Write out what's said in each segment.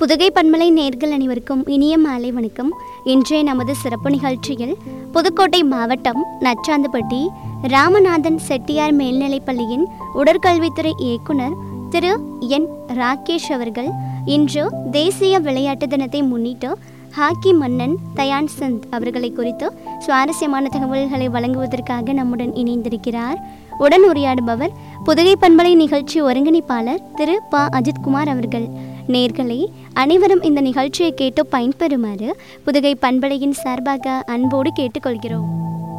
புதுகை பன்மலை நேர்கள் அனைவருக்கும் இனிய மாலை வணக்கம் இன்றைய நமது சிறப்பு நிகழ்ச்சியில் புதுக்கோட்டை மாவட்டம் நச்சாந்துப்பட்டி ராமநாதன் செட்டியார் மேல்நிலைப்பள்ளியின் உடற்கல்வித்துறை இயக்குனர் திரு என் ராகேஷ் அவர்கள் இன்று தேசிய விளையாட்டு தினத்தை முன்னிட்டு ஹாக்கி மன்னன் தயான் சந்த் அவர்களை குறித்து சுவாரஸ்யமான தகவல்களை வழங்குவதற்காக நம்முடன் இணைந்திருக்கிறார் உடன் உரையாடுபவர் புதுகை பண்பலை நிகழ்ச்சி ஒருங்கிணைப்பாளர் திரு ப அஜித்குமார் அவர்கள் நேர்களே அனைவரும் இந்த நிகழ்ச்சியை கேட்டு பயன்பெறுமாறு புதுகை பண்பலையின் சார்பாக அன்போடு கேட்டுக்கொள்கிறோம்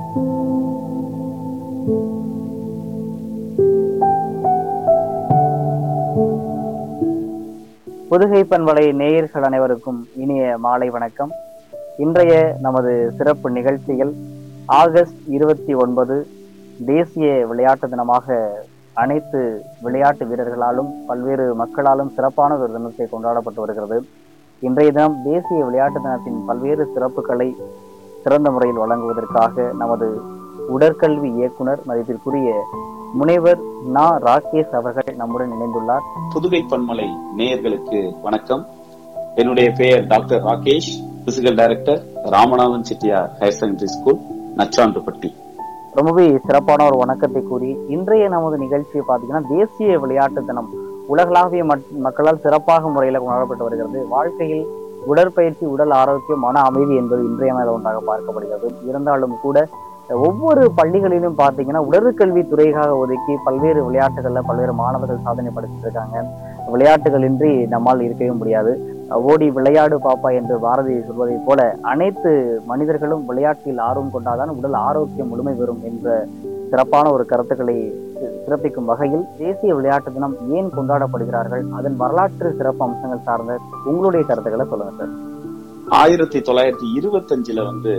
புதுகை பண்பலை நேயர்கள் அனைவருக்கும் இனிய மாலை வணக்கம் இன்றைய நமது சிறப்பு நிகழ்ச்சியில் ஆகஸ்ட் இருபத்தி ஒன்பது தேசிய விளையாட்டு தினமாக அனைத்து விளையாட்டு வீரர்களாலும் பல்வேறு மக்களாலும் சிறப்பான ஒரு தினத்தை கொண்டாடப்பட்டு வருகிறது இன்றைய தினம் தேசிய விளையாட்டு தினத்தின் பல்வேறு சிறப்புகளை சிறந்த முறையில் வழங்குவதற்காக நமது உடற்கல்வி இயக்குனர் மதிப்பிற்குரிய முனைவர் நா ராகேஷ் அவர்கள் நம்முடன் இணைந்துள்ளார் புதுகை பன்மலை நேயர்களுக்கு வணக்கம் என்னுடைய பெயர் doctor Rakesh physical director Ramanathan Chettiar higher secondary school Nachandupatti ரொம்பவே சிறப்பான ஒரு வணக்கத்தை கூறி இன்றைய நமது நிகழ்ச்சியை பார்த்தீங்கன்னா தேசிய விளையாட்டு தினம் உலகளாவிய மக்- மக்களால் சிறப்பாக முறையில் கொண்டாடப்பட்டு வருகிறது வாழ்க்கையில் உடற்பயிற்சி உடல் ஆரோக்கியம் மன அமைதி என்பது இன்றியமையாத ஒன்றாக பார்க்கப்படுகிறது இருந்தாலும் கூட ஒவ்வொரு பள்ளிகளிலும் பார்த்தீங்கன்னா உடற்கல்வி துறைக்காக ஒதுக்கி பல்வேறு விளையாட்டுகள்ல பல்வேறு மாணவர்கள் சாதனை படைச்சிட்டு இருக்காங்க விளையாட்டுகள் இன்றி நம்மால் இருக்கவே முடியாது ஓடி விளையாடு பாப்பா என்று பாரதி சொல்வதைப் போல அனைத்து மனிதர்களும் விளையாட்டில் ஆர்வம் கொண்டாதான் உடல் ஆரோக்கியம் முழுமை பெறும் என்ற சிறப்பான ஒரு கருத்துக்களை சிறப்பிக்கும் வகையில் தேசிய விளையாட்டு தினம் ஏன் கொண்டாடப்படுகிறார்கள் அதன் வரலாற்று சிறப்பு அம்சங்கள் சார்ந்த உங்களுடைய கருத்துக்களை சொல்லுங்க சார் ஆயிரத்தி தொள்ளாயிரத்தி இருபத்தஞ்சுல வந்து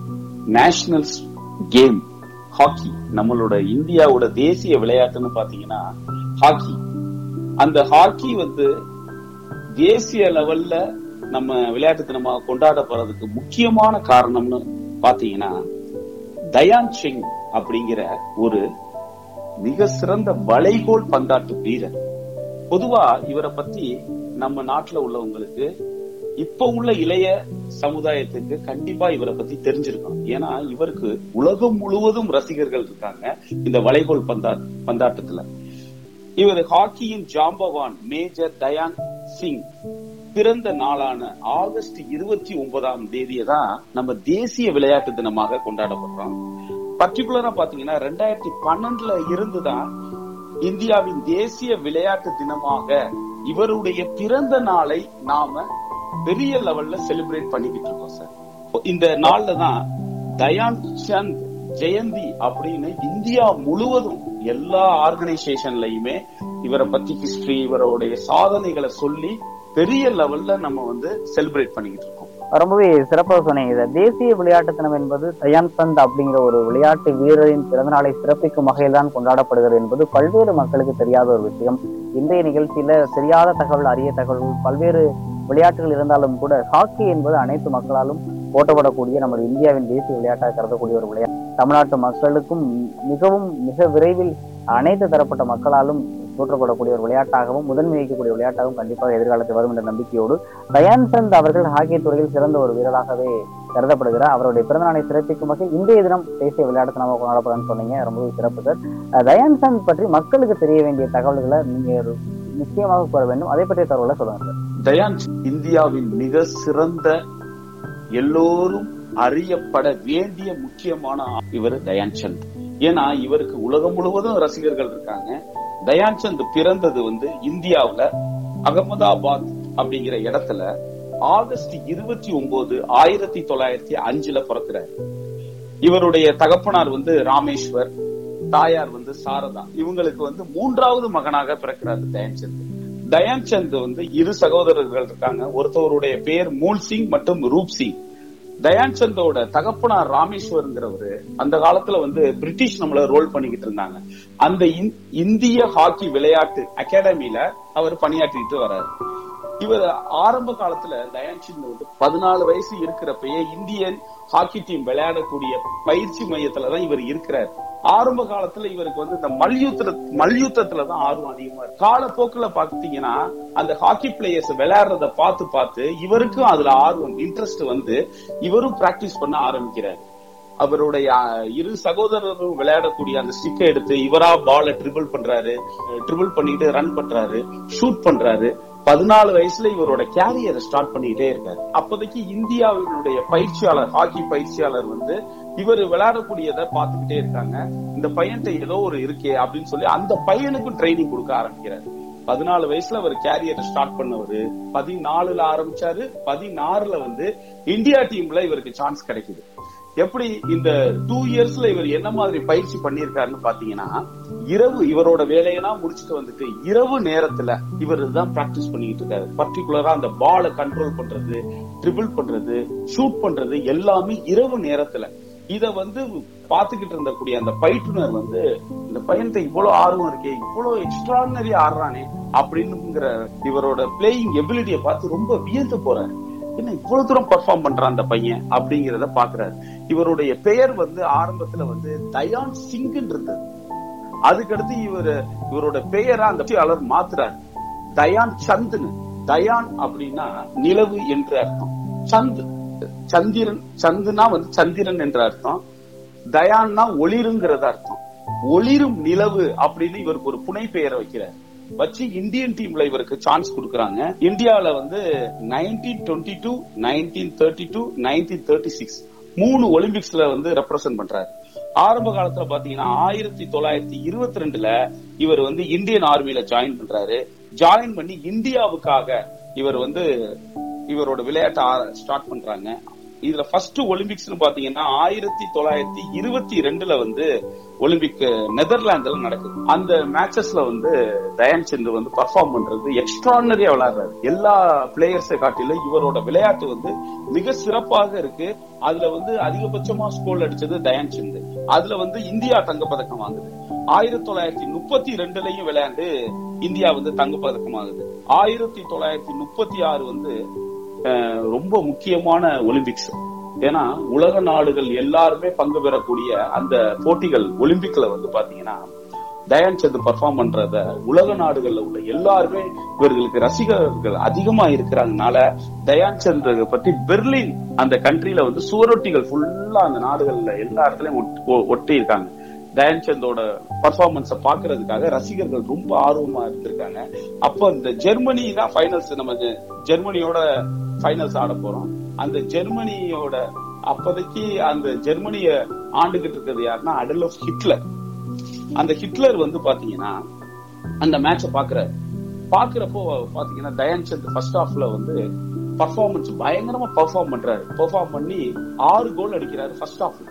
நேஷனல் கேம் ஹாக்கி நம்மளோட இந்தியாவோட தேசிய விளையாட்டுன்னு பாத்தீங்கன்னா ஹாக்கி அந்த ஹாக்கி வந்து தேசிய லெவல்ல நம்ம விளையாட்டு தினமாக கொண்டாடப்படுறதுக்கு முக்கியமான காரணம்னு பாத்தீங்கன்னா தயான் சிங் அப்படிங்கிற ஒரு மிக சிறந்த வளைகோல் பந்தாட்டு வீரர் பொதுவா இவரை பத்தி நம்ம நாட்டுல உள்ளவங்களுக்கு இப்ப உள்ள இளைய சமுதாயத்துக்கு கண்டிப்பா இவரை பத்தி தெரிஞ்சிருக்கணும் ஏன்னா இவருக்கு உலகம் முழுவதும் ரசிகர்கள் இருக்காங்க இந்த வளைகோல் பந்தா பந்தாட்டத்துல இவர் ஹாக்கியின் ஜாம்பவான் மேஜர் தயான் சிங் பிறந்த நாளான ஆகஸ்ட் இருபத்தி ஒன்பதாம் தேதியை தான் நம்ம தேசிய விளையாட்டு தினமாக கொண்டாடப்படுறோம் பர்டிகுலரா பாத்தீங்கன்னா ரெண்டாயிரத்தி பன்னெண்டுல இருந்துதான் இந்தியாவின் தேசிய விளையாட்டு தினமாக இவருடைய பிறந்த நாளை நாம பெரிய லெவல்ல செலிப்ரேட் பண்ணிக்கிட்டு இருக்கோம் சார் இந்த நாள்ல தான் தயான் சந்த் ஜெயந்தி அப்படின்னு இந்தியா முழுவதும் எல்லா ஆர்கனைசேஷன்லயுமே இவரை பத்தி ஹிஸ்டரி இவருடைய சாதனைகளை சொல்லி பெரிய லெவல்ல நம்ம வந்து செலிப்ரேட் பண்ணிக்கிட்டு இருக்கோம் ரொம்பவே சிறப்பாக சொன்னீங்க இதை தேசிய விளையாட்டு தினம் என்பது தயான் சந்த் அப்படிங்கிற ஒரு விளையாட்டு வீரரின் பிறந்தநாளை சிறப்பிக்கும் வகையில் தான் கொண்டாடப்படுகிறது என்பது பல்வேறு மக்களுக்கு தெரியாத ஒரு விஷயம் இன்றைய நிகழ்ச்சியில தெரியாத தகவல் அரிய தகவல் பல்வேறு விளையாட்டுகள் இருந்தாலும் கூட ஹாக்கி என்பது அனைத்து மக்களாலும் போட்டப்படக்கூடிய நமது இந்தியாவின் தேசிய விளையாட்டாக கருதக்கூடிய ஒரு விளையாட்டு தமிழ்நாட்டு மக்களுக்கும் மிகவும் மிக விரைவில் அனைத்து தரப்பட்ட மக்களாலும் போற்றப்படக்கூடிய ஒரு விளையாட்டாகவும் முதன்மை வகிக்கக்கூடிய விளையாட்டாகவும் கண்டிப்பாக எதிர்காலத்தில் வரும் என்ற நம்பிக்கையோடு தயான் சந்த் அவர்கள் ஹாக்கி துறையில் சிறந்த ஒரு வீரராகவே கருதப்படுகிறார் அவருடைய பிறந்தநாளை சிறப்பிக்கும் வகையில் இன்றைய தினம் தேசிய விளையாட்டு தினமாக கொண்டாடப்படும்னு சொன்னீங்க ரொம்பவே சிறப்பு சார் அஹ் தயான் சந்த் பற்றி மக்களுக்கு தெரிய வேண்டிய தகவல்களை நீங்க ஒரு நிச்சயமாக கூற வேண்டும் அதை பற்றிய தகவலை சொல்லுங்க சார் தயான் இந்தியாவின் மிக சிறந்த எல்லோரும் அறியப்பட வேண்டிய முக்கியமான ஆ- இவர் தயான் சந்த் ஏன்னா இவருக்கு உலகம் முழுவதும் ரசிகர்கள் இருக்காங்க தயான் சந்த் பிறந்தது வந்து இந்தியாவுல அகமதாபாத் அப்படிங்கிற இடத்துல ஆகஸ்ட் இருபத்தி ஒன்பது ஆயிரத்தி தொள்ளாயிரத்தி அஞ்சுல பிறக்கிறார் இவருடைய தகப்பனார் வந்து ராமேஸ்வர் தாயார் வந்து சாரதா இவங்களுக்கு வந்து மூன்றாவது மகனாக பிறக்கிறார் தயான் சந்த் தயான் சந்த் வந்து இரு சகோதரர்கள் இருக்காங்க ஒருத்தவருடைய பேர் மூல் சிங் மற்றும் ரூப் சிங் தயான் சந்தோட தகப்பனார் ராமேஸ்வர்ங்கிறவரு அந்த காலத்துல வந்து பிரிட்டிஷ் நம்மள ரோல் பண்ணிக்கிட்டு இருந்தாங்க அந்த இந்- இந்திய ஹாக்கி விளையாட்டு அகாடமில அவர் பணியாற்றிட்டு வர்றாரு இவர் ஆரம்ப காலத்துல தயான் சிந்த் வந்து பதினாலு வயசு இருக்கிறப்பயே இந்தியன் ஹாக்கி டீம் விளையாடக்கூடிய பயிற்சி மையத்துல தான் இவர் இருக்கிறார் ஆரம்ப காலத்துல இவருக்கு வந்து இந்த மல்யுத்த மல்யுத்தத்துல தான் ஆர்வம் அதிகமா இருக்கு காலப்போக்குல பாத்தீங்கன்னா அந்த ஹாக்கி பிளேயர்ஸ் விளையாடுறத பார்த்து பார்த்து இவருக்கும் அதுல ஆர்வம் இன்ட்ரெஸ்ட் வந்து இவரும் பிராக்டிஸ் பண்ண ஆரம்பிக்கிறார் அவருடைய அஹ், இரு சகோதரரும் விளையாடக்கூடிய அந்த ஸ்டிக்கை எடுத்து இவரா பால ட்ரிபிள் பண்றாரு ட்ரிபிள் பண்ணிட்டு ரன் பண்றாரு ஷூட் பண்றாரு பதினாலு வயசுல இவரோட கேரியரை ஸ்டார்ட் பண்ணிட்டே இருக்காரு அப்போதைக்கு இந்தியாவினுடைய பயிற்சியாளர் ஹாக்கி பயிற்சியாளர் வந்து இவர் விளையாடக்கூடியதை பார்த்துக்கிட்டே இருக்காங்க இந்த பையன்ட்ட ஏதோ ஒரு இருக்கே அப்படின்னு சொல்லி அந்த பையனுக்கும் ட்ரைனிங் கொடுக்க ஆரம்பிக்கிறாரு பதினாலு வயசுல அவர் கேரியரை ஸ்டார்ட் பண்ணவரு பதினாலுல ஆரம்பிச்சாரு பதினாறுல வந்து இந்தியா டீம்ல இவருக்கு சான்ஸ் கிடைக்குது எப்படி இந்த டூ இயர்ஸ்ல இவர் என்ன மாதிரி பயிற்சி பண்ணிருக்காருன்னு பாத்தீங்கன்னா இரவு இவரோட வேலையெல்லாம் முடிச்சுட்டு வந்துட்டு இரவு நேரத்துல இவர் தான் பிராக்டிஸ் பண்ணிட்டு இருக்காரு பர்டிகுலரா அந்த பாலை கண்ட்ரோல் பண்றது ட்ரிபிள் பண்றது ஷூட் பண்றது எல்லாமே இரவு நேரத்துல இத வந்து பாத்துக்கிட்டு இருந்தக்கூடிய அந்த பயிற்றுனர் வந்து இந்த பையன்கிட்ட இவ்வளவு ஆர்வம் இருக்கே இவ்வளவு எக்ஸ்ட்ரானரி ஆடுறானே அப்படின்னுங்கிற இவரோட பிளேயிங் எபிலிட்டியை பார்த்து ரொம்ப வியந்து போறாரு என்ன இவ்வளவு தூரம் பெர்ஃபார்ம் பண்றான் அந்த பையன் அப்படிங்கறத பாக்குறாரு இவருடைய பெயர் வந்து ஆரம்பத்துல வந்து தயான் சிங் இருந்தது அதுக்கடுத்து இவர் இவரோட பெயரை அந்த பயிற்சியாளர் மாத்துறாரு தயான் சந்துன்னு தயான் அப்படின்னா நிலவு என்று அர்த்தம் சந்த் சந்திரன் சந்துனா வந்து சந்திரன் என்ற அர்த்தம் தயான்னா ஒளிருங்கிறது அர்த்தம் ஒளிரும் நிலவு அப்படின்னு இவருக்கு ஒரு புனை பெயரை வைக்கிறார் வச்சு இந்தியன் டீம்ல இவருக்கு சான்ஸ் கொடுக்கறாங்க இந்தியால வந்து nineteen twenty two nineteen thirty two nineteen thirty six மூணு ஒலிம்பிக்ஸ்ல வந்து ரெப்ரசென்ட் பண்றாரு ஆரம்ப காலத்துல பாத்தீங்கன்னா ஆயிரத்தி தொள்ளாயிரத்தி இருபத்தி ரெண்டுல இவர் வந்து இந்தியன் ஆர்மில ஜாயின் பண்றாரு ஜாயின் பண்ணி இந்தியாவுக்காக இவர் வந்து இவரோட விளையாட்டை ஸ்டார்ட் பண்றாங்க இதுல ஃபர்ஸ்ட் ஒலிம்பிக்ஸ்னு பாத்தீங்கன்னா ஆயிரத்தி தொள்ளாயிரத்தி இருபத்தி ரெண்டுல வந்து ஒலிம்பிக் நெதர்லாந்துல நடக்குது அந்த மேட்சஸ்ல வந்து தயான் சந்த் வந்து பர்ஃபார்ம் பண்றது எக்ஸ்ட்ரானரியா விளையாடுறாரு எல்லா பிளேயர்ஸை காட்டிலும் இவரோட விளையாட்டு வந்து மிக சிறப்பாக இருக்கு அதுல வந்து அதிகபட்சமா ஸ்கோர் அடிச்சது தயான் சந்த் அதுல வந்து இந்தியா தங்கப்பதக்கம் வாங்குது ஆயிரத்தி தொள்ளாயிரத்தி முப்பத்தி ரெண்டுலயும் விளையாண்டு இந்தியா வந்து தங்கப்பதக்கம் ஆகுது ஆயிரத்தி தொள்ளாயிரத்தி முப்பத்தி ஆறு வந்து அஹ், ரொம்ப முக்கியமான ஒலிம்பிக்ஸ் ஏன்னா உலக நாடுகள் எல்லாருமே பங்கு பெறக்கூடிய அந்த போட்டிகள் ஒலிம்பிக்ல வந்து பாத்தீங்கன்னா தயான் சந்த் பர்ஃபார்ம் பண்றத உலக நாடுகள்ல உள்ள எல்லாருமே இவர்களுக்கு ரசிகர்கள் அதிகமா இருக்கிறதுனால தயான் சந்த் பத்தி பெர்லின் அந்த கண்ட்ரில வந்து சுவரொட்டிகள் ஃபுல்லா அந்த நாடுகள்ல எல்லா இடத்துலயும் ஒட்- ஒ- ஒட்டி இருக்காங்க தயான் சந்தோட பர்ஃபார்மன்ஸ பாக்குறதுக்காக ரசிகர்கள் ரொம்ப ஆர்வமா இருந்திருக்காங்க அப்போ இந்த ஜெர்மனி தான் ஃபைனல்ஸ் நம்ம ஜெ- ஜெர்மனியோட ஃபைனல்ஸ் ஆட போறோம் அந்த ஜெர்மனியோட அப்போதைக்கு அந்த ஜெர்மனிய ஆண்டுகிட்டு இருக்கிறது யாருன்னா அடல்ஃப் ஹிட்லர் அந்த ஹிட்லர் வந்து பாத்தீங்கன்னா அந்த மேட்ச பாக்குறாரு பாக்குறப்போ பாத்தீங்கன்னா தயான் சந்த் ஃபர்ஸ்ட் ஹாஃப்ல வந்து பர்ஃபார்மன்ஸ் பயங்கரமா பெர்ஃபார்ம் பண்றாரு பெர்ஃபார்ம் பண்ணி ஆறு கோல் அடிக்கிறாரு ஃபர்ஸ்ட் ஹாஃப்ல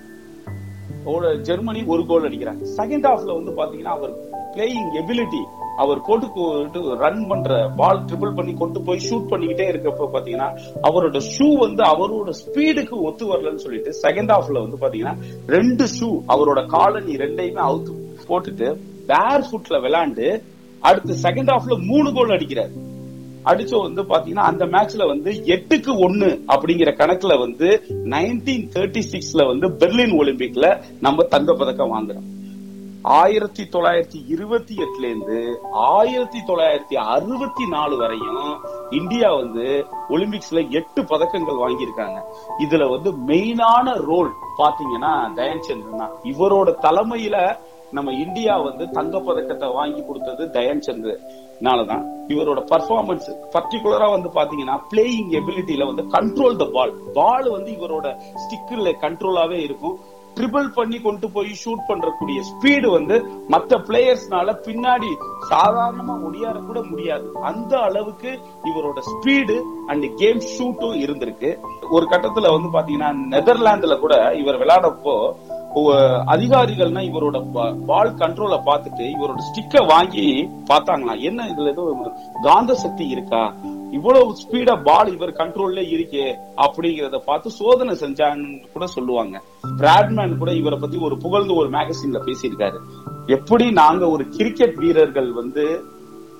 ஒரு ஜெர்மனி ஒரு கோல் அடிக்கிறாங்க செகண்ட் ஹாஃப்ல வந்து பாத்தீங்கன்னா அவர் பிளேயிங் எபிலிட்டி அவர் போட்டு ரன் பண்ற பால் ட்ரிபிள் பண்ணி கொண்டு போய் ஷூட் பண்ணிக்கிட்டே இருக்கப்ப பாத்தீங்கன்னா அவரோட ஷூ வந்து அவரோட ஸ்பீடுக்கு ஒத்து வரலன்னு சொல்லிட்டு செகண்ட் ஹாஃப்ல வந்து பாத்தீங்கன்னா ரெண்டு ஷூ அவரோட காலனி ரெண்டையுமே அவுத்து போட்டுட்டு பேர் ஃபுட்ல விளையாண்டு அடுத்து செகண்ட் ஹாஃப்ல மூணு கோல் அடிக்கிறார் அடிச்சோ வந்து பாத்தீங்கன்னா அந்த மேட்ச்ல வந்து எட்டுக்கு ஒண்ணு அப்படிங்கிற கணக்குல வந்து நைன்டீன் தேர்ட்டி சிக்ஸ்ல வந்து பெர்லின் ஒலிம்பிக்ல நம்ம தங்க பதக்கம் வாங்குறோம் ஆயிரத்தி தொள்ளாயிரத்தி இருபத்தி எட்டுல இருந்து ஆயிரத்தி தொள்ளாயிரத்தி அறுபத்தி நாலு வரையும் இந்தியா வந்து ஒலிம்பிக்ஸ்ல எட்டு பதக்கங்கள் வாங்கியிருக்காங்க இதுல வந்து மெயினான ரோல் பாத்தீங்கன்னா தயான் சந்திரன் தான் இவரோட தலைமையில நம்ம இந்தியா வந்து தங்க பதக்கத்தை வாங்கி கொடுத்தது தயான் சந்திரனாலதான் இவரோட பர்ஃபார்மன்ஸ் பர்டிகுலரா வந்து பாத்தீங்கன்னா பிளேயிங் எபிலிட்டியில வந்து கண்ட்ரோல் த பால் பால் வந்து இவரோட ஸ்டிக்கில் கண்ட்ரோலாவே இருக்கும் ட்ரிபிள் பண்ணி கொண்டு போய் ஷூட் பண்றக்கூடிய ஸ்பீடு வந்து மத்த பிளேயர்ஸ்னால பின்னாடி சாதாரணமா முடியாத கூட முடியாது அந்த அளவுக்கு இவரோட ஸ்பீடு அண்ட் கேம் ஷூட்டும் இருந்திருக்கு ஒரு கட்டத்துல வந்து பாத்தீங்கன்னா நெதர்லாந்துல கூட இவர் விளையாடப்போ ஒ- அதிகாரிகள்னா இவரோட பால் கண்ட்ரோலை பார்த்துட்டு இவரோட ஸ்டிக்க வாங்கி பார்த்தாங்களாம் என்ன இதுல ஏதோ காந்த சக்தி இருக்கா இவ்வளவு ஸ்பீடா பால் இவர் கண்ட்ரோல்ல இருக்கே அப்படிங்கறத பார்த்து சோதனை செஞ்சாங்கன்னு கூட சொல்லுவாங்க பிராட்மேன் கூட இவரை பத்தி ஒரு புகழ்ந்து ஒரு மேகசின்ல பேசியிருக்காரு எப்படி நாங்க ஒரு கிரிக்கெட் வீரர்கள் வந்து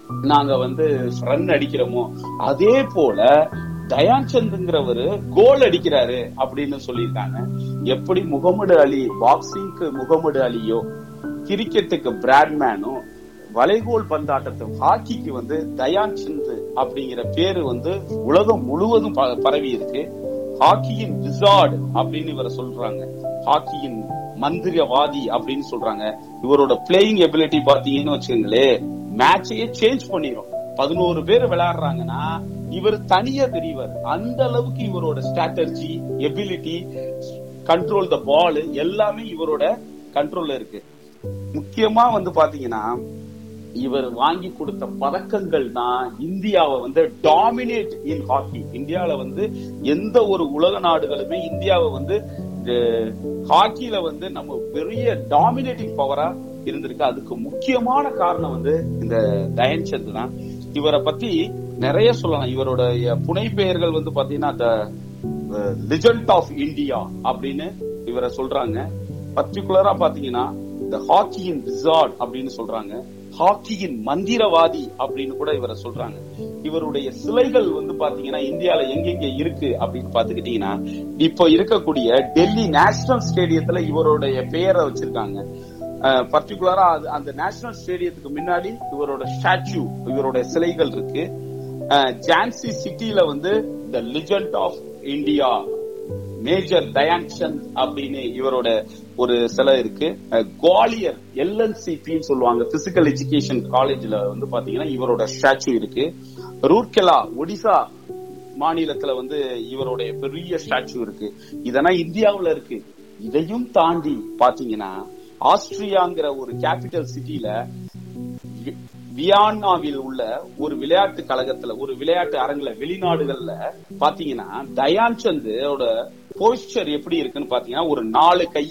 நாங்க வந்து ரன் அடிக்கிறோமோ அதே போல தயான் சந்துங்கிறவரு கோல் அடிக்கிறாரு அப்படின்னு சொல்லியிருக்காங்க எப்படி முகமது அலி பாக்ஸிங்க்கு முகமது அலியோ கிரிக்கெட்டுக்கு பிராட்மேனும் வளைகோல் பந்தாட்டத்துக்கு ஹாக்கிக்கு வந்து தயான் சந்த் அப்படிங்கிற பேரு வந்து உலகம் முழுவதும் ப- பரவி இருக்கு ஹாக்கியின் விசார்ட் அப்படின்னு இவரை சொல்றாங்க ஹாக்கியின் மந்திரவாதி அப்படின்னு சொல்றாங்க இவரோட பிளேயிங் எபிலிட்டி பாத்தீங்கன்னு வச்சுக்கோங்களே மேட்சையே சேஞ்ச் பண்ணிரும் பதினோரு பேர் விளையாடுறாங்கன்னா இவர் தனியா தெரியவர் அந்த அளவுக்கு இவரோட strategy ability control the ball எல்லாமே இவரோட கண்ட்ரோல்ல இருக்கு முக்கியமா வந்து பாத்தீங்கன்னா இவர் வாங்கி கொடுத்த பதக்கங்கள் தான் இந்தியாவை வந்து டாமினேட் இன் ஹாக்கி இந்தியால வந்து எந்த ஒரு உலக நாடுகளுமே இந்தியாவை வந்து ஹாக்கில வந்து நம்ம பெரிய டாமினேட்டிங் பவரா இருந்திருக்கு அதுக்கு முக்கியமான காரணம் வந்து இந்த தயன் சந்த் தான் இவரை பத்தி நிறைய சொல்லலாம் இவரோட புனை பெயர்கள் வந்து பாத்தீங்கன்னா த லிஜெண்ட் ஆஃப் இந்தியா அப்படின்னு இவரை சொல்றாங்க பர்டிகுலரா பாத்தீங்கன்னா இந்த ஹாக்கியின் விசார்ட் அப்படின்னு சொல்றாங்க ஹாக்கியின் மந்திரவாதி அப்படின்னு கூட இவரை சொல்றாங்க இவருடைய சிலைகள் வந்து பாத்தீங்கன்னா இந்தியால எங்கெங்க இருக்கு அப்படின்னு பாத்துக்கிட்டீங்கன்னா இப்போ இருக்கக்கூடிய டெல்லி நேஷனல் ஸ்டேடியத்துல இவருடைய பெயரை வச்சிருக்காங்க பர்டிகுலரா அந்த நேஷனல் ஸ்டேடியத்துக்கு முன்னாடி இவரோட ஸ்டாச்சு இவருடைய சிலைகள் இருக்கு ஜான்சி சிட்டில வந்து the legend of India major Dhyan Chand அப்படின்னு இவரோட ஒரு சிலை இருக்கு அஹ் குவாலியர் எல்என்சிபின்னு சொல்லுவாங்க பிசிக்கல் எஜுகேஷன் காலேஜ்ல வந்து பாத்தீங்கன்னா இவரோட ஸ்டாச்சு இருக்கு ரூர்கெலா ஒடிசா மாநிலத்துல வந்து இவருடைய பெரிய ஸ்டாச்சு இருக்கு இதெல்லாம் இந்தியாவுல இருக்கு இதையும் தாண்டி பாத்தீங்கன்னா ஆஸ்திரியாங்கிற ஒரு கேபிட்டல் சிட்டில வி- வியன்னாவில் உள்ள ஒரு விளையாட்டு கழகத்துல ஒரு விளையாட்டு அரங்குல வெளிநாடுகள்ல பாத்தீங்கன்னா தயான் சந்தோட போஸ்டர் எப்படி இருக்குன்னு பாத்தீங்கன்னா ஒரு நாலு கை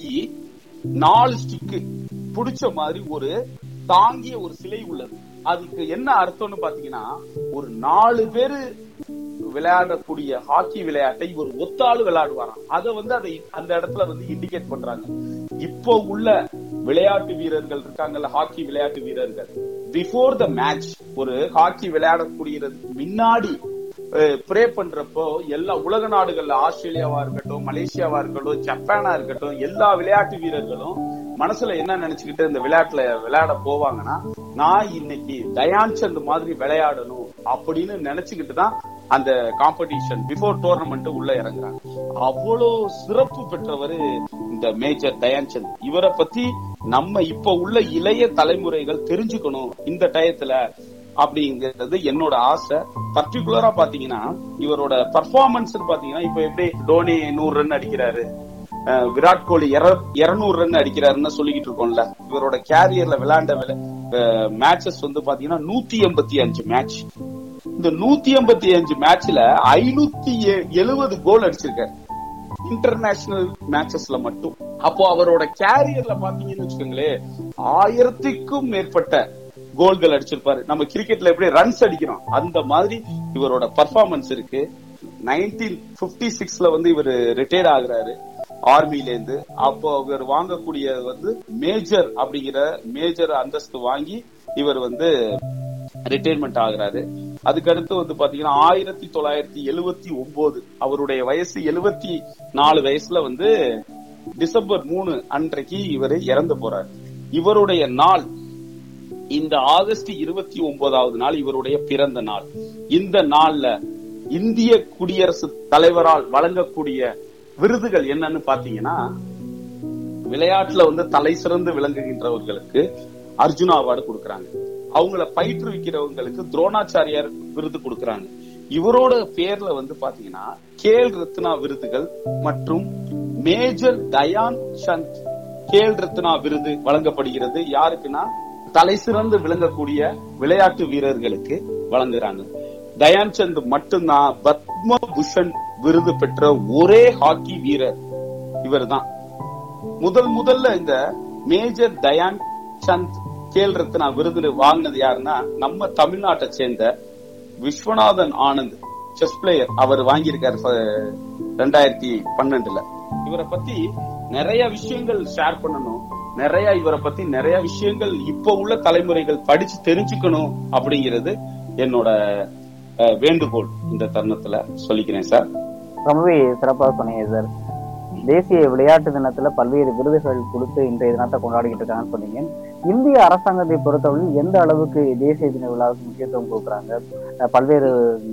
நாலு ஸ்டிக்கு புடிச்ச மாதிரி ஒரு தாங்கிய ஒரு சிலை உள்ளது அதுக்கு என்ன அர்த்தம்னு பாத்தீங்கன்னா ஒரு நாலு பேரு விளையாடக்கூடிய ஹாக்கி விளையாட்டை ஒரு ஒத்தாளு விளையாடுவாராம் அத வந்து அதை அந்த இடத்துல வந்து இண்டிகேட் பண்றாங்க இப்போ உள்ள விளையாட்டு வீரர்கள் இருக்காங்கல்ல ஹாக்கி விளையாட்டு வீரர்கள் பிஃபோர் த மேட்ச் ஒரு ஹாக்கி விளையாடக்கூடியதுக்கு முன்னாடி ப்ரே பண்றப்போ எல்லா உலக நாடுகள்ல ஆஸ்திரேலியாவா இருக்கட்டும் மலேசியாவா இருக்கட்டும் ஜப்பானா இருக்கட்டும் எல்லா விளையாட்டு வீரர்களும் மனசுல என்ன நினைச்சுக்கிட்டு இந்த விளையாட்டுல விளையாட போவாங்கன்னா நான் இன்னைக்கு தயான் சந்த் மாதிரி விளையாடணும் அப்படின்னு நினைச்சுக்கிட்டு தான் அந்த காம்படிஷன் பிஃபோர் டோர்னமெண்ட் உள்ள இறங்குறாங்க அவ்வளவு சிறப்பு பெற்றவர் இந்த மேஜர் தயான் சந்த் இவரை பத்தி நம்ம இப்ப உள்ள இளைய தலைமுறைகள் தெரிஞ்சுக்கணும் இந்த டயத்துல அப்படிங்கிறது என்னோட ஆசை பர்டிகுலரா பாத்தீங்கன்னா இவரோட பர்ஃபார்மன்ஸ் பாத்தீங்கன்னா இப்ப எப்படி தோனி நூறு ரன் அடிக்கிறாரு அஹ் விராட் கோலி இருநூறு ரன் அடிக்கிறாருன்னு சொல்லிக்கிட்டு இருக்கோம்ல இவரோட கேரியர்ல விளையாண்ட மேட்சஸ் வந்து பாத்தீங்கன்னா நூத்தி எண்பத்தி அஞ்சு மேட்ச் இந்த நூத்தி எண்பத்தி அஞ்சு மேட்ச்ல ஐநூத்தி எழுபது கோல் அடிச்சிருக்காரு இன்டர்நேஷனல் மேட்சஸ்ல மட்டும் அப்போ அவரோட கேரியர்ல பாத்தீங்கன்னு வச்சுக்கோங்களேன் ஆயிரத்துக்கும் மேற்பட்ட கோல்கள் அடிச்சிருப்பாரு நம்ம கிரிக்கெட்ல எப்படி ரன்ஸ் அடிக்கிறோம் அந்த மாதிரி இவரோட பர்ஃபார்மன்ஸ் இருக்கு நைன்டீன் பிப்டி சிக்ஸ்ல வந்து இவர் ரிட்டையர்ட் ஆகுறாரு ஆர்மில இருந்து அப்போ இவர் வாங்கக்கூடிய வந்து மேஜர் அப்படிங்கிற மேஜர் அந்தஸ்து வாங்கி இவர் வந்து ரிட்டையர்மெண்ட் ஆகுறாரு அதுக்கு அடுத்து வந்து பாத்தீங்கன்னா ஆயிரத்தி தொள்ளாயிரத்தி எழுவத்தி ஒன்பது அவருடைய வயசு எழுவத்தி நாலு வயசுல வந்து டிசம்பர் மூணு அன்றைக்கு இவர் இறந்து போறாரு இவருடைய நாள் இந்த ஆகஸ்ட் இருபத்தி ஒன்பதாவது நாள் இவருடைய பிறந்த நாள் இந்த நாள்ல இந்திய குடியரசு தலைவரால் வழங்கக்கூடிய விருதுகள் என்னன்னு பாத்தீங்கன்னா விளையாட்டுல வந்து தலை சிறந்து விளங்குகின்றவர்களுக்கு அர்ஜுனா அவார்டு கொடுக்கறாங்க அவங்கள பயிற்றுவிக்கிறவங்களுக்கு துரோணாச்சாரியார் விருது கொடுக்கறாங்க இவரோட பேர்ல வந்து பாத்தீங்கன்னா கேல் ரத்னா விருதுகள் மற்றும் மேஜர் தயான் சந்த் கேல் ரத்னா விருது வழங்கப்படுகிறது யாருக்குன்னா தலை சிறந்து விளங்கக்கூடிய விளையாட்டு வீரர்களுக்கு வழங்குறாங்க தயான் சந்த் மட்டும்தான் பத்ம பூஷன் விருது பெற்ற ஒரே ஹாக்கி வீரர் இவர்தான் முதல் முதல்ல இந்த மேஜர் தயான் சந்த் கேல் ரத்னா விருது வாங்கினது யாருன்னா நம்ம தமிழ்நாட்டை சேர்ந்த விஸ்வநாதன் ஆனந்த் செஸ் பிளேயர் அவர் வாங்கியிருக்காரு ரெண்டாயிரத்தி பன்னெண்டுல இவரை பத்தி நிறைய விஷயங்கள் ஷேர் பண்ணணும் நிறைய இவரை பத்தி நிறைய விஷயங்கள் இப்ப உள்ள தலைமுறைகள் படிச்சு தெரிஞ்சுக்கணும் அப்படிங்கிறது என்னோட அஹ், வேண்டுகோள் இந்த தருணத்துல சொல்லிக்கிறேன் சார் ரொம்பவே சிறப்பாக சொன்னீங்க சார் தேசிய விளையாட்டு தினத்துல பல்வேறு விருதுகள் கொடுத்து இன்றைய தினத்தை கொண்டாடிக்கிட்டு இருக்காங்கன்னு சொன்னீங்க இந்திய அரசாங்கத்தை பொறுத்தவரை எந்த அளவுக்கு தேசிய தின விழாவுக்கு முக்கியத்துவம் கொடுக்குறாங்க அஹ் பல்வேறு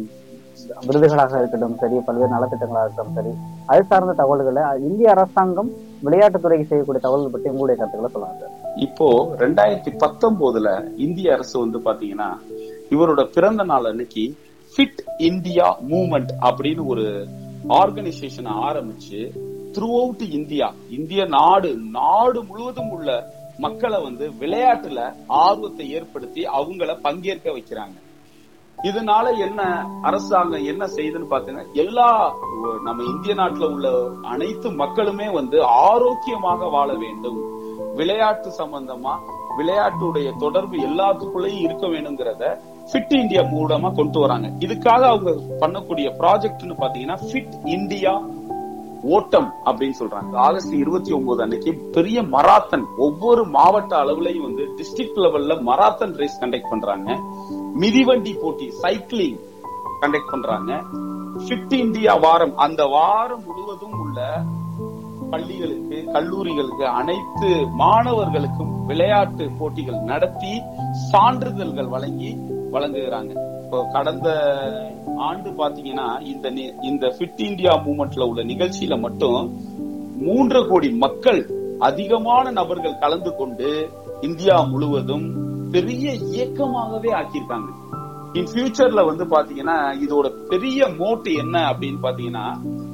விருதுகளாக இருக்கட்டும் சரி பல்வேறு நலத்திட்டங்களாக இருக்கட்டும் சரி அது சார்ந்த தகவல்களை இந்திய அரசாங்கம் விளையாட்டுத்துறைக்கு செய்யக்கூடிய தகவல்கள் பற்றி உங்களுடைய கருத்துக்களை சொல்லலாம் சார் இப்போ ரெண்டாயிரத்தி பத்தொன்பதுல இந்திய அரசு வந்து பாத்தீங்கன்னா இவரோட பிறந்த நாள் அன்னைக்கு ஃபிட் இந்தியா மூவ்மெண்ட் அப்படின்னு ஒரு ஆர்கனைசேஷன் ஆரம்பிச்சு த்ரூ அவுட் இந்தியா இந்திய நாடு நாடு முழுவதும் உள்ள மக்களை வந்து விளையாட்டுல ஆர்வத்தை ஏற்படுத்தி அவங்கள பங்கேற்க வைக்கிறாங்க இதனால என்ன அரசாங்கம் என்ன செய்யுதுன்னு பாத்தீங்கன்னா எல்லா ஒ- நம்ம இந்திய நாட்டுல உள்ள அனைத்து மக்களுமே வந்து ஆரோக்கியமாக வாழ வேண்டும் விளையாட்டு சம்பந்தமா விளையாட்டுடைய தொடர்பு எல்லாத்துக்குள்ளேயும் இருக்க வேணுங்கிறத ஃபிட் இந்தியா மூலமா கொண்டு வராங்க இதுக்காக அவங்க பண்ணக்கூடிய ப்ராஜெக்ட்னு பாத்தீங்கன்னா ஃபிட் இந்தியா ஓட்டம் அப்படின்னு சொல்றாங்க ஆகஸ்ட் இருபத்தி ஒன்பது அன்னைக்கு பெரிய மராத்தன் ஒவ்வொரு மாவட்ட அளவுலயும் வந்து டிஸ்ட்ரிக்ட் லெவல்ல மராத்தன் ரேஸ் கண்டக்ட் பண்றாங்க மிதிவண்டி போட்டி சைக்கிளிங் கண்டக்ட் பண்றாங்க ஃபிட் இந்தியா வாரம் அந்த வாரம் முழுவதும் உள்ள பள்ளிகளுக்கு கல்லூரிகளுக்கு அனைத்து மாணவர்களுக்கும் விளையாட்டு போட்டிகள் நடத்தி சான்றிதழ்கள் வழங்கி வழங்குகிறாங்க இப்போ கடந்த ஆண்டு பாத்தீங்கன்னா இந்த நி- இந்த ஃபிட் இந்தியா மூவ்மெண்ட்ல உள்ள நிகழ்ச்சியில மட்டும் மூன்று கோடி மக்கள் அதிகமான நபர்கள் கலந்து கொண்டு இந்தியா முழுவதும் பெரிய இயக்கமாகவே ஆக்கியிருக்காங்க இன் ஃபியூச்சர்ல வந்து பாத்தீங்கன்னா இதோட பெரிய மோட்டு என்ன அப்படின்னு பாத்தீங்கன்னா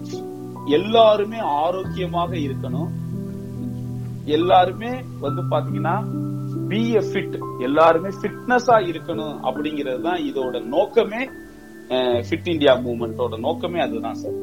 எல்லாருமே ஆரோக்கியமாக இருக்கணும் எல்லாருமே வந்து பாத்தீங்கன்னா பி ஃபிட் எல்லாருமே ஃபிட்னஸா இருக்கணும் அப்படிங்கிறது தான் இதோட நோக்கமே ஃபிட் இந்தியா மூவ்மெண்டோட நோக்கமே அதுதான் சார்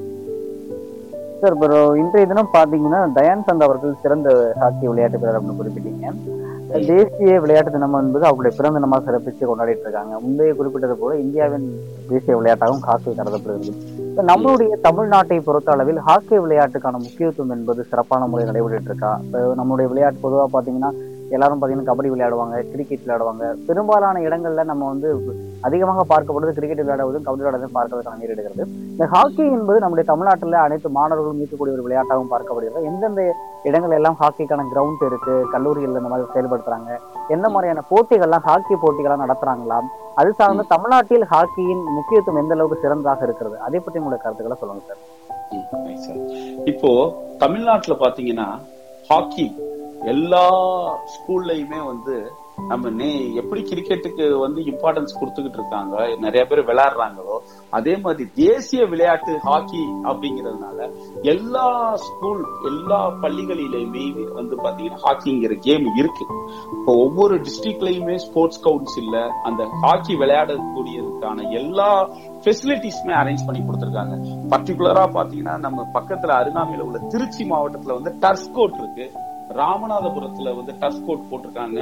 சார் இப்போ இன்றைய தினம் பாத்தீங்கன்னா தயான் சந்த் அவர்கள் சிறந்த ஹாக்கி விளையாட்டு வீரர் அப்படின்னு குறிப்பிட்டீங்க தேசிய விளையாட்டு தினம் என்பது அவருடைய பிறந்த தினமாக சிறப்பிச்சு கொண்டாடிட்டு இருக்காங்க முந்தைய குறிப்பிட்டது போல இந்தியாவின் தேசிய விளையாட்டாகவும் ஹாக்கி கருதப்படுகிறது இப்ப நம்மளுடைய தமிழ்நாட்டை பொறுத்த அளவில் ஹாக்கி விளையாட்டுக்கான முக்கியத்துவம் என்பது சிறப்பான முறையில் நடைபெற்றுட்டு இருக்கா இப்போ நம்மளுடைய விளையாட்டு பொதுவாக பாத்தீங்கன்னா எல்லாரும் பாத்தீங்கன்னா கபடி விளையாடுவாங்க கிரிக்கெட் விளையாடுவாங்க பெரும்பாலான இடங்கள்ல நம்ம வந்து அதிகமாக பார்க்கப்படுவது கிரிக்கெட் விளையாடுவதும் கபடி விளையாடுவதும் பார்க்கறதுக்கான நேரிடுகிறது இந்த ஹாக்கி என்பது நம்முடைய தமிழ்நாட்டில் அனைத்து மாணவர்களும் ஈர்க்கக்கூடிய ஒரு விளையாட்டாகவும் பார்க்கப்படுகிறது எந்தெந்த இடங்கள் எல்லாம் ஹாக்கிக்கான கிரவுண்ட் இருக்கு கல்லூரிகள் இந்த மாதிரி செயல்படுத்துறாங்க எந்த மாதிரியான போட்டிகள்லாம் ஹாக்கி போட்டிகள்லாம் நடத்துறாங்களா அது சார்ந்த தமிழ்நாட்டில் ஹாக்கியின் முக்கியத்துவம் எந்த அளவுக்கு சிறந்ததாக இருக்கிறது அதை பற்றி உங்களுடைய கருத்துக்களை சொல்லுங்க சார் ம், right, sir. இப்போ தமிழ்நாட்டுல பாத்தீங்கன்னா ஹாக்கி எல்லா ஸ்கூல்லயுமே வந்து நம்ம நே எப்படி கிரிக்கெட்டுக்கு வந்து இம்பார்ட்டன்ஸ் கொடுத்துக்கிட்டு இருக்காங்க நிறைய பேர் விளையாடுறாங்களோ அதே மாதிரி தேசிய விளையாட்டு ஹாக்கி அப்படிங்கறதுனால எல்லா ஸ்கூல் எல்லா பள்ளிகளிலுமே வந்து பாத்தீங்கன்னா ஹாக்கிங்கிற கேம் இருக்கு இப்போ ஒவ்வொரு டிஸ்ட்ரிக்ட்லயுமே ஸ்போர்ட்ஸ் கவுன்சில்ல அந்த ஹாக்கி விளையாடக்கூடியதுக்கான எல்லா ஃபெசிலிட்டிஸ்மே அரேஞ்ச் பண்ணி கொடுத்திருக்காங்க பர்டிகுலரா பாத்தீங்கன்னா நம்ம பக்கத்துல அருகாமையில உள்ள திருச்சி மாவட்டத்துல வந்து டர்ஃப் கோர்ட் இருக்கு ராமநாதபுரத்துல வந்து டர்ஃப் கோர்ட் போட்டிருக்காங்க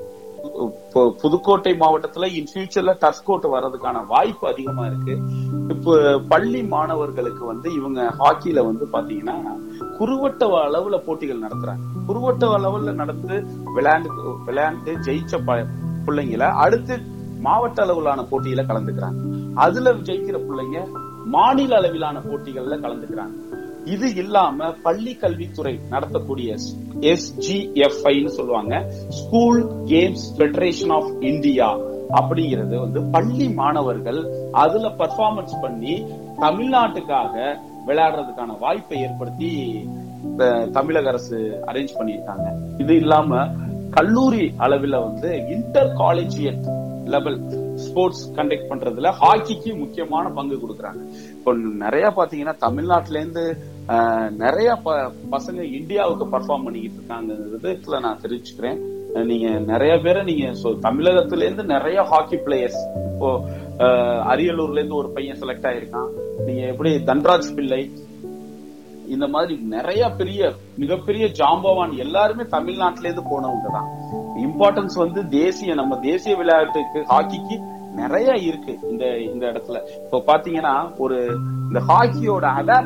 இப்போ புதுக்கோட்டை மாவட்டத்துல இன் ஃபியூச்சர்ல டர்ஃப் கோர்ட் வர்றதுக்கான வாய்ப்பு அதிகமா இருக்கு இப்போ பள்ளி மாணவர்களுக்கு வந்து இவங்க ஹாக்கில வந்து பாத்தீங்கன்னா குறுவட்ட அளவுல போட்டிகள் நடத்துறாங்க குறுவட்ட அளவுல நடந்து விளையாண்டு விளையாண்டு ஜெயிச்ச ப- பிள்ளைங்கள அடுத்து மாவட்ட அளவிலான போட்டியில கலந்துக்கிறாங்க அதுல ஜெயிக்கிற பிள்ளைங்க மாநில அளவிலான போட்டிகள்ல கலந்துக்கிறாங்க இது இல்லாம பள்ளி கல்வித்துறை நடத்தக்கூடிய எஸ்ஜிஎஃப்ஐன்னு சொல்லுவாங்க school games federation of India அப்படிங்கிறது வந்து பள்ளி மாணவர்கள் அதுல பர்ஃபார்மன்ஸ் பண்ணி தமிழ்நாட்டுக்காக விளையாடுறதுக்கான வாய்ப்பை ஏற்படுத்தி அஹ், தமிழக அரசு அரேஞ்ச் பண்ணியிருக்காங்க இது இல்லாம கல்லூரி அளவில் வந்து inter collegiate level sports conduct பண்றதுல ஹாக்கிக்கு முக்கியமான பங்கு கொடுக்கறாங்க இப்போ நிறைய பாத்தீங்கன்னா தமிழ்நாட்டுல இருந்து அஹ், நிறைய ப- பசங்க இந்தியாவுக்கு பர்ஃபார்ம் பண்ணிக்கிட்டு இருக்காங்கிறதுல நான் தெரிவிச்சுக்கிறேன் அஹ், நீங்க நிறைய பேரை நீங்க சொ- தமிழகத்துல இருந்து நிறைய ஹாக்கி பிளேயர்ஸ் இப்போ அஹ், அரியலூர்ல இருந்து ஒரு பையன் செலக்ட் ஆயிருக்கான் நீங்க எப்படி தன்ராஜ் பிள்ளை இந்த மாதிரி நிறைய பெரிய மிகப்பெரிய ஜாம்பவான் எல்லாருமே தமிழ்நாட்டில இருந்து போனவங்க தான் இம்பார்ட்டன்ஸ் வந்து தேசிய நம்ம தேசிய விளையாட்டுக்கு ஹாக்கிக்கு நிறைய இருக்கு இந்த இந்த இடத்துல இப்போ பாத்தீங்கன்னா ஒரு இந்த ஹாக்கியோட அவேர்னஸ் கிரியேட்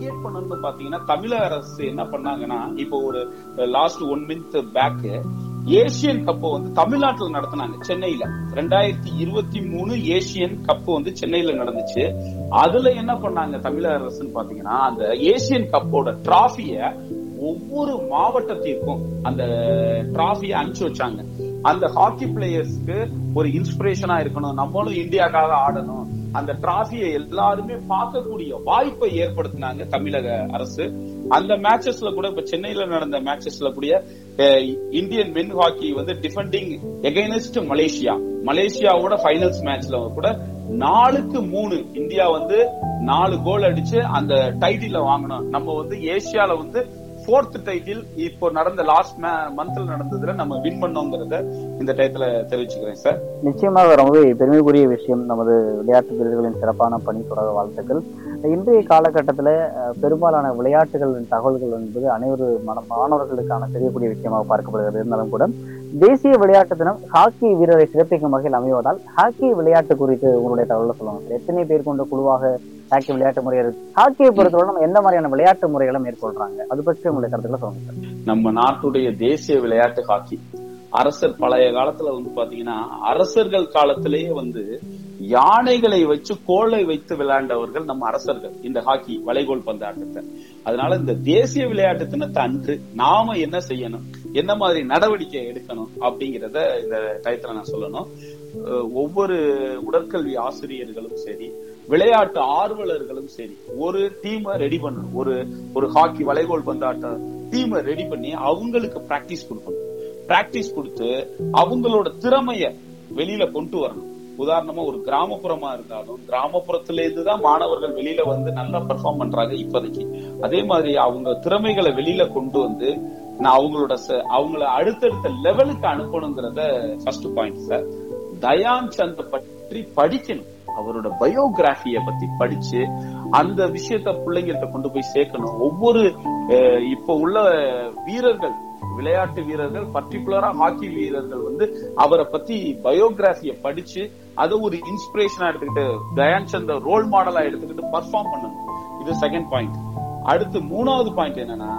கிரியேட் பண்ணணும்னு பாத்தீங்கன்னா தமிழக அரசு என்ன பண்ணாங்கன்னா இப்போ ஒரு last one month back Asian கப்பை வந்து தமிழ்நாட்டுல நடத்தினாங்க சென்னையில ரெண்டாயிரத்தி இருபத்தி மூணு ஏசியன் கப் வந்து சென்னையில நடந்துச்சு அதுல என்ன பண்ணாங்க தமிழக அரசுன்னு பாத்தீங்கன்னா அந்த ஏசியன் கப்போட டிராபிய ஒவ்வொரு மாவட்டத்திற்கும் அந்த டிராபியை அனுப்பிச்சு வச்சாங்க அந்த ஹாக்கி பிளேயர்ஸ்க்கு ஒரு இன்ஸ்பிரேஷனா இருக்கணும் நம்மளும் இந்தியாக்காக ஆடணும் அந்த டிராபியை எல்லாருமே பார்க்கக்கூடிய வாய்ப்பை ஏற்படுத்தினாங்க தமிழக அரசு அந்த மேட்சஸ்ல கூட இப்ப சென்னையில நடந்த மேட்சஸ்ல கூட அஹ், இந்தியன் மென் ஹாக்கி வந்து டிஃபெண்டிங் எகைனஸ்ட் மலேசியா மலேசியாவோட ஃபைனல்ஸ் மேட்ச்ல கூட நாலுக்கு மூணு இந்தியா வந்து நாலு கோல் அடிச்சு அந்த டைட்டில வாங்கணும் நம்ம வந்து ஏசியால வந்து ஃபோர்த் டைட்டில் இப்போ நடந்த லாஸ்ட் மந்த்ல நடந்ததுல நம்ம வின் பண்ணோங்கிறத இந்த டயத்துல தெரிவிச்சுக்கிறேன் சார் நிச்சயமாக ரொம்பவே பெருமைக்குரிய விஷயம் நமது விளையாட்டு வீரர்களின் சிறப்பான பணி தொடர வாழ்த்துக்கள் இன்றைய காலகட்டத்தில் பெரும்பாலான விளையாட்டுகளின் தகவல்கள் என்பது அனைவரு மன- மாணவர்களுக்கான தெரியக்கூடிய விஷயமாக பார்க்கப்படுகிறது இருந்தாலும் கூட தேசிய விளையாட்டு தினம் ஹாக்கி வீரரை சிறப்பிக்கும் வகையில் அமைவதால் ஹாக்கி விளையாட்டு குறித்து உங்களுடைய தகவலை சொல்லுவாங்க சார். எத்தனை பேர் கொண்ட குழுவாக ஹாக்கி விளையாட்டு முறை இருக்கு ஹாக்கியை பொறுத்தவரை நம்ம எந்த மாதிரியான விளையாட்டு முறைகளை மேற்கொள்றாங்க அது பற்றி உங்களுடைய கருத்துக்களை சொல்லுங்க சார் நம்ம நாட்டுடைய தேசிய விளையாட்டு ஹாக்கி அரசர் பழைய காலத்துல வந்து பாத்தீங்கன்னா அரசர்கள் காலத்திலேயே வந்து யானைகளை வச்சு கோலை வைத்து விளையாண்டவர்கள் நம்ம அரசர்கள் இந்த ஹாக்கி வளைகோல் பந்தாட்டத்தை அதனால இந்த தேசிய விளையாட்டு தினத்தை அன்று நாம என்ன செய்யணும் என்ன மாதிரி நடவடிக்கை எடுக்கணும் அப்படிங்கறத இந்த டயத்துல நான் சொல்லணும் அஹ் ஒவ்வொரு உடற்கல்வி ஆசிரியர்களும் சரி விளையாட்டு ஆர்வலர்களும் சரி ஒரு டீமை ரெடி பண்ணணும் ஒரு ஒரு ஹாக்கி வளைகோல் பந்தாட்ட டீமை ரெடி பண்ணி அவங்களுக்கு பிராக்டிஸ் கொடுக்கணும் பிராக்டிஸ் கொடுத்து அவங்களோட திறமைய வெளியில கொண்டு வரணும் உதாரணமா ஒரு கிராமப்புறமா இருந்தாலும் கிராமப்புறத்துல இருந்து தான் மாணவர்கள் வெளியில வந்து நல்லா பெர்ஃபார்ம் பண்றாங்க இப்போதைக்கு அதே மாதிரி அவங்க திறமைகளை வெளியில கொண்டு வந்து நான் அவங்களோட ச- அவங்கள அடுத்தடுத்த லெவலுக்கு அனுப்பணுங்கிறத first point sir Dhyan Chand பற்றி படிக்கணும் அவரோட பயோகிராபிய பத்தி படிச்சு அந்த விஷயத்த பிள்ளைங்கள்ட்ட கொண்டு போய் சேர்க்கணும் ஒவ்வொரு அஹ், இப்ப உள்ள வீரர்கள் விளையாட்டு வீரர்கள் பர்டிகுலரா ஹாக்கி வீரர்கள் வந்து அவரை பத்தி பயோகிராபிய படிச்சு அதை ஒரு இன்ஸ்பிரேஷனா எடுத்துக்கிட்டு தயான் சந்த ரோல் மாடலா எடுத்துக்கிட்டு பர்ஃபார்ம் பண்ணணும் இது செகண்ட் பாயிண்ட் அடுத்து மூணாவது பாயிண்ட் என்னன்னா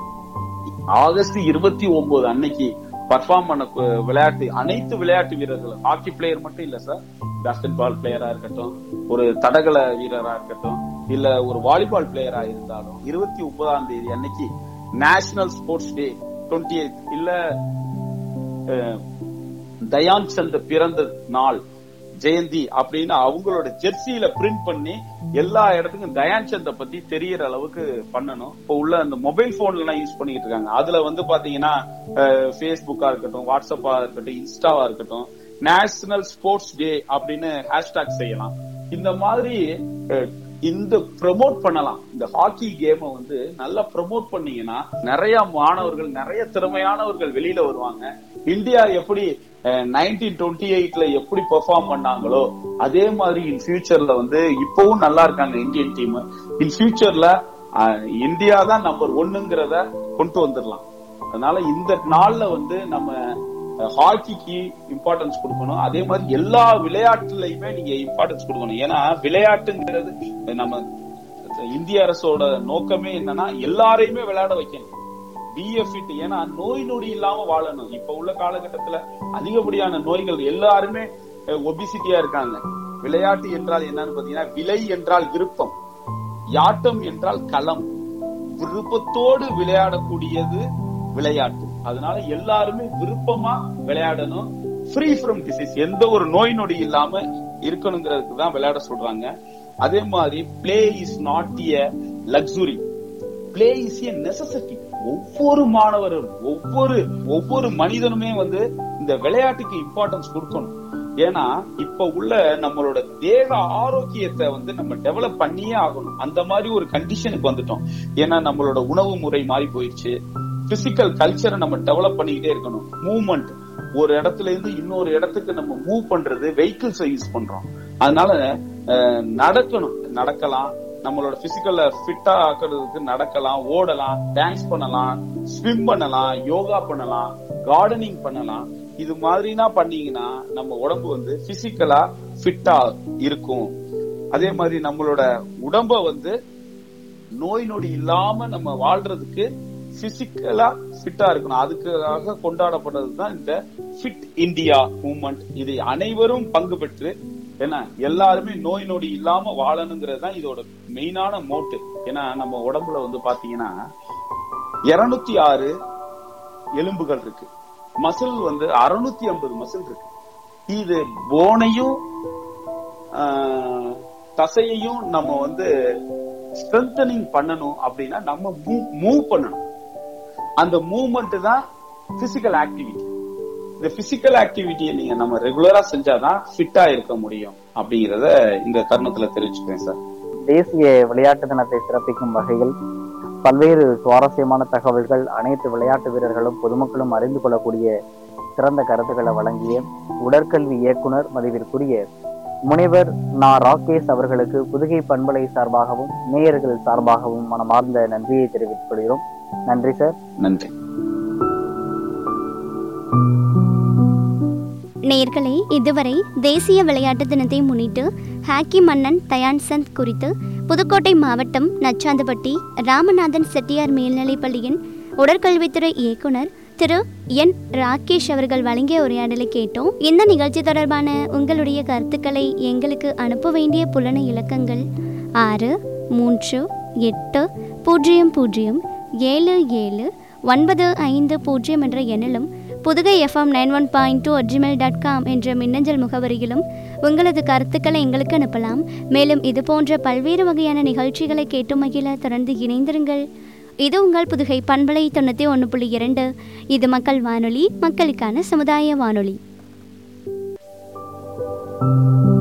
ஆகஸ்ட் இருபத்தி ஒன்பது அன்னைக்கு பர்ஃபார்ம் பண்ண கு- விளையாட்டு அனைத்து விளையாட்டு வீரர்களும் ஹாக்கி பிளேயர் மட்டும் இல்ல சார் பாஸ்கெட் பால் பிளேயரா இருக்கட்டும் ஒரு தடகள வீரரா இருக்கட்டும் இல்ல ஒரு வாலிபால் பிளேயரா இருந்தாலும் இருபத்தி ஒன்பதாம் தேதி அன்னைக்கு நேஷனல் ஸ்போர்ட்ஸ் டே டுவெண்ட்டி இல்ல அஹ், தயான் சந்த் பிறந்த நாள் ஜெயந்தி அப்படின்னு அவங்களோட ஜெர்சியில பிரிண்ட் பண்ணி எல்லா இடத்துக்கும் தயான் சந்த பத்தி தெரியற அளவுக்கு பண்ணணும் இப்போ உள்ள அந்த மொபைல் போன்ல எல்லாம் யூஸ் பண்ணிட்டு இருக்காங்க அதுல வந்து பாத்தீங்கன்னா ஃபேஸ்புக்கா இருக்கட்டும் வாட்ஸ்அப்பா இருக்கட்டும் இன்ஸ்டாவா இருக்கட்டும் நேஷனல் ஸ்போர்ட்ஸ் டே அப்படின்னு ஹேஷ்டாக் செய்யலாம் இந்த மாதிரி அஹ், இந்த ப்ரமோட் பண்ணலாம் இந்த ஹாக்கி கேமை வந்து நல்லா ப்ரமோட் பண்ணீங்கன்னா நிறைய மாணவர்கள் நிறைய திறமையானவர்கள் வெளியில வருவாங்க இந்தியா எப்படி நைன்டீன் டுவெண்ட்டி எயிட்ல எப்படி பெர்ஃபார்ம் பண்ணாங்களோ அதே மாதிரி இன் ஃபியூச்சர்ல வந்து இப்பவும் நல்லா இருக்காங்க இந்தியன் டீம் இன் ஃபியூச்சர்ல இந்தியா தான் நம்பர் ஒன்னுங்கிறத கொண்டு வந்துடலாம் அதனால இந்த நாள்ல வந்து நம்ம ஹாக்கிக்கு இம்பார்ட்டன்ஸ் கொடுக்கணும் அதே மாதிரி எல்லா விளையாட்டுலயுமே நீங்க இம்பார்ட்டன்ஸ் கொடுக்கணும் ஏன்னா விளையாட்டுங்கிறது நம்ம இந்திய அரசோட நோக்கமே என்னன்னா எல்லாரையுமே விளையாட வைக்கணும் பிஎஃபிட் ஏன்னா நோய் நொடி இல்லாம வாழணும் இப்ப உள்ள காலகட்டத்துல அதிகப்படியான நோய்கள் எல்லாருமே ஒபிசிட்டியா இருக்காங்க விளையாட்டு என்றால் என்னன்னு பாத்தீங்கன்னா விலை என்றால் விருப்பம் யாட்டம் என்றால் களம் விருப்பத்தோடு விளையாடக்கூடியது விளையாட்டு அதனால எல்லாருமே விருப்பமா விளையாடணும் ஃப்ரீ ஃப்ரம் டிசீஸ் எந்த ஒரு நோய் நொடி இல்லாம இருக்கணுங்கிறதுக்கு தான் விளையாட சொல்றாங்க அதே மாதிரி play is not a luxury play is a necessity ஒவ்வொரு மாணவரும் ஒவ்வொரு ஒவ்வொரு மனிதனுமே வந்து இந்த விளையாட்டுக்கு இம்பார்ட்டன்ஸ் கொடுக்கணும் ஏன்னா இப்ப உள்ள நம்மளோட தேக ஆரோக்கியத்தை வந்து நம்ம டெவலப் பண்ணியே ஆகணும் அந்த மாதிரி ஒரு கண்டிஷனுக்கு வந்துட்டோம் ஏன்னா நம்மளோட உணவு முறை மாறி போயிடுச்சு பிசிக்கல் கல்ச்சரை நம்ம டெவலப் பண்ணிக்கிட்டே இருக்கணும் மூவ்மெண்ட் ஒரு இடத்துல இருந்து இன்னொரு இடத்துக்கு நம்ம மூவ் பண்றது வெஹிக்கிள்ஸை யூஸ் பண்றோம் அதனால அஹ், நடக்கணும் நடக்கலாம் நம்மளோட பிசிக்கல்ல ஃபிட்டா ஆக்குறதுக்கு நடக்கலாம் ஓடலாம் டான்ஸ் பண்ணலாம் ஸ்விம் பண்ணலாம் யோகா பண்ணலாம் கார்டனிங் பண்ணலாம் இது மாதிரினா பண்ணீங்கன்னா நம்ம உடம்பு வந்து பிசிக்கலா ஃபிட்டா இருக்கும் அதே மாதிரி நம்மளோட உடம்ப வந்து நோய் நொடி இல்லாம நம்ம வாழ்றதுக்கு பிசிக்கலா ஃபிட்டா இருக்கணும் அதுக்காக கொண்டாடப்படுறது தான் இந்த ஃபிட் இந்தியா மூவ்மெண்ட் இதை அனைவரும் பங்கு பெற்று ஏன்னா எல்லாருமே நோய் நொடி இல்லாம வாழணுங்கிறது தான் இதோட மெயினான மோட்டு ஏன்னா நம்ம உடம்புல வந்து பாத்தீங்கன்னா இருநூத்தி ஆறு எலும்புகள் இருக்கு மசில் வந்து அறுநூத்தி ஐம்பது மசில் இருக்கு இது போனையும் ஆஹ், தசையையும் நம்ம வந்து ஸ்ட்ரென்தனிங் பண்ணணும் அப்படின்னா நம்ம மூவ் பண்ணணும் அந்த மூவ்மெண்ட் தான் பிசிக்கல் ஆக்டிவிட்டி இந்த பிசிக்கல் ஆக்டிவிட்டியை நீங்க நம்ம ரெகுலரா செஞ்சாதான் ஃபிட்டா இருக்க முடியும் அப்படிங்கறத இந்த தருணத்துல தெரிவிச்சுக்கிறேன் சார் தேசிய விளையாட்டு தினத்தை சிறப்பிக்கும் வகையில் பல்வேறு சுவாரஸ்யமான தகவல்கள் அனைத்து விளையாட்டு வீரர்களும் பொதுமக்களும் அறிந்து கொள்ளக்கூடிய சிறந்த கருத்துக்களை வழங்கிய உடற்கல்வி இயக்குனர் மதிப்பிற்குரிய முனைவர் நா ராகேஷ் அவர்களுக்கு புதுகை பண்பலை சார்பாகவும் நேயர்கள் சார்பாகவும் மனமார்ந்த நன்றியை தெரிவித்துக் கொள்கிறோம் நன்றி சார் நன்றி நேயர்களே இதுவரை தேசிய விளையாட்டு தினத்தை முன்னிட்டு ஹாக்கி மன்னன் தயான் சந்த் குறித்து புதுக்கோட்டை மாவட்டம் நச்சாந்துப்பட்டி ராமநாதன் செட்டியார் மேல்நிலைப் பள்ளியின் உடற்கல்வித்துறை இயக்குனர் திரு என் ராகேஷ் அவர்கள் வழங்கிய உரையாடலை கேட்டோம் இந்த நிகழ்ச்சி தொடர்பான உங்களுடைய கருத்துக்களை எங்களுக்கு அனுப்ப வேண்டிய புலன இலக்கங்கள் ஆறு மூன்று எட்டு பூஜ்ஜியம் பூஜ்ஜியம் ஏழு ஏழு ஒன்பது ஐந்து பூஜ்ஜியம் என்ற எண்ணிலும் Pudugai FM nine one point two at gmail dot com என்ற மின்னஞ்சல் முகவரியிலும் உங்களது கருத்துக்களை எங்களுக்கு அனுப்பலாம் மேலும் இது போன்ற பல்வேறு வகையான நிகழ்ச்சிகளை கேட்டு மகிழ தொடர்ந்து இணைந்திருங்கள் இது உங்கள் புதுகை பண்பலை தொண்ணூற்றி ஒன்று புள்ளி இரண்டு இது மக்கள் வானொலி மக்களுக்கான சமுதாய வானொலி